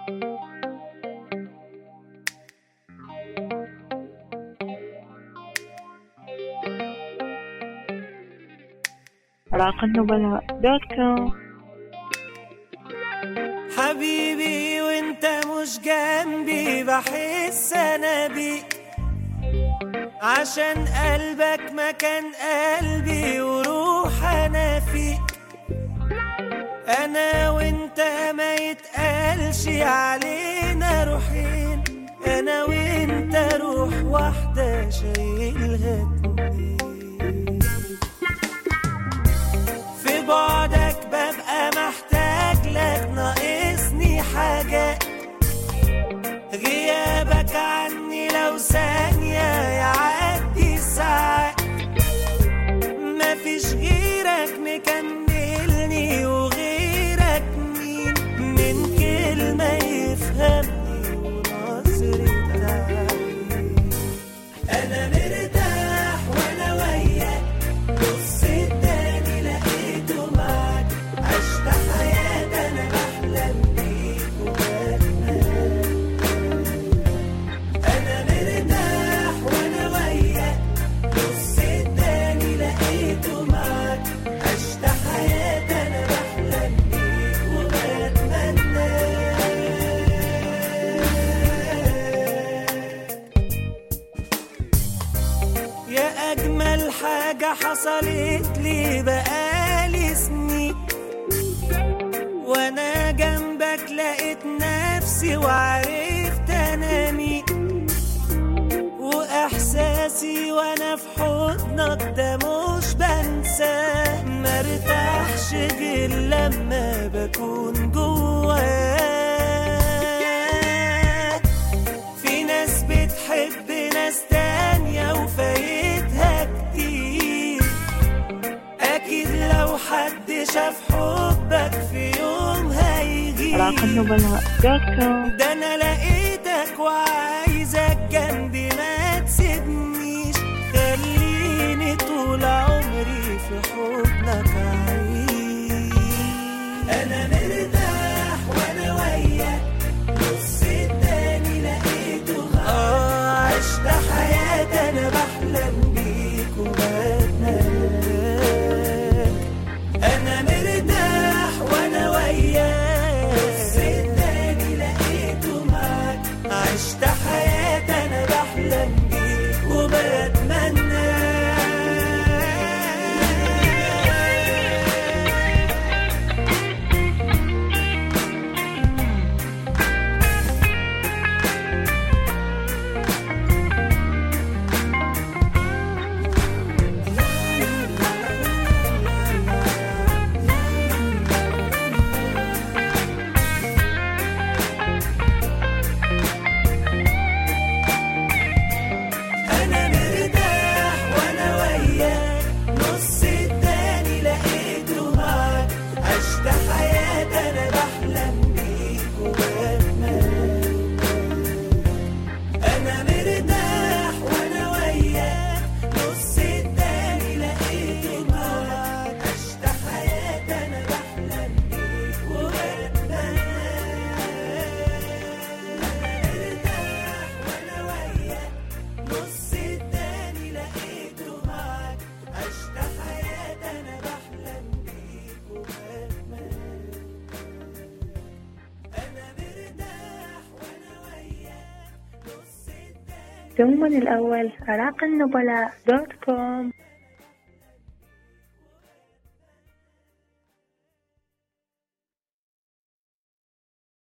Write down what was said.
راق النبلاء دوت كوم حبيبي وانت مش جنبي بحس انا بيك عشان قلبك مكان قلبي وروح انا فيك انا وانت ما يتقالش علينا روحين انا وانت روح واحدة شايلها اتنين في بعدك ببقى محتاج لك ناقصني حاجات غيابك عني لو ثانية يعدي ساعات مفيش غيرك مكملني وغيرك مين من كلمة يفهمني ونظرة عين أنا مرتاح وأنا وياك نص التاني لقيته معاك عشت حياتي أنا بحلم بيك وبتمنى أنا مرتاح وأنا وياك نص التاني لقيته معاك عشت حياتي أنا بحلم بيك وبتمنى يا أجمل حاجة حصلت لي بقالي سنين وأنا جنبك لقيت نفسي وعرفت أنا مين وإحساسي وأنا في حضنك ده مش بنساه مرتاحش غير لما بكون جواك في ناس بتحب ناس تانية وفايتها كتير أكيد لو حد شاف حبك في يوم هيغير راق النبلاء دوت كوم ده أنا لقيتك وعايزك جنبي ما تسيبنيش خليني طول عمري في حضنك أعيش أنا مرتاح وأنا وياك نص التاني لقيته آه عشت حياتي أنا بحلم بيك وبتمناك أنا مرتاح وأنا وياك نص التاني لقيته معاك عشت حياتي أنا بحلم بيك وبتمناك أنا مرتاح وأنا وياك نص التاني لقيته معاك عشت حياتي أنا بحلم بيك وبتمنى أنا مرتاح وأنا وياك نص التاني لقيته معاك عشت حياتي أنا بحلم بيك وبتمنى مرتاح وأنا وياك نص التاني لقيته معاك عشت حياتي أنا بحلم بيك وبتمنى أنا مرتاح وأنا وياك نص التاني ثم الأول راق النبلاء دوت كوم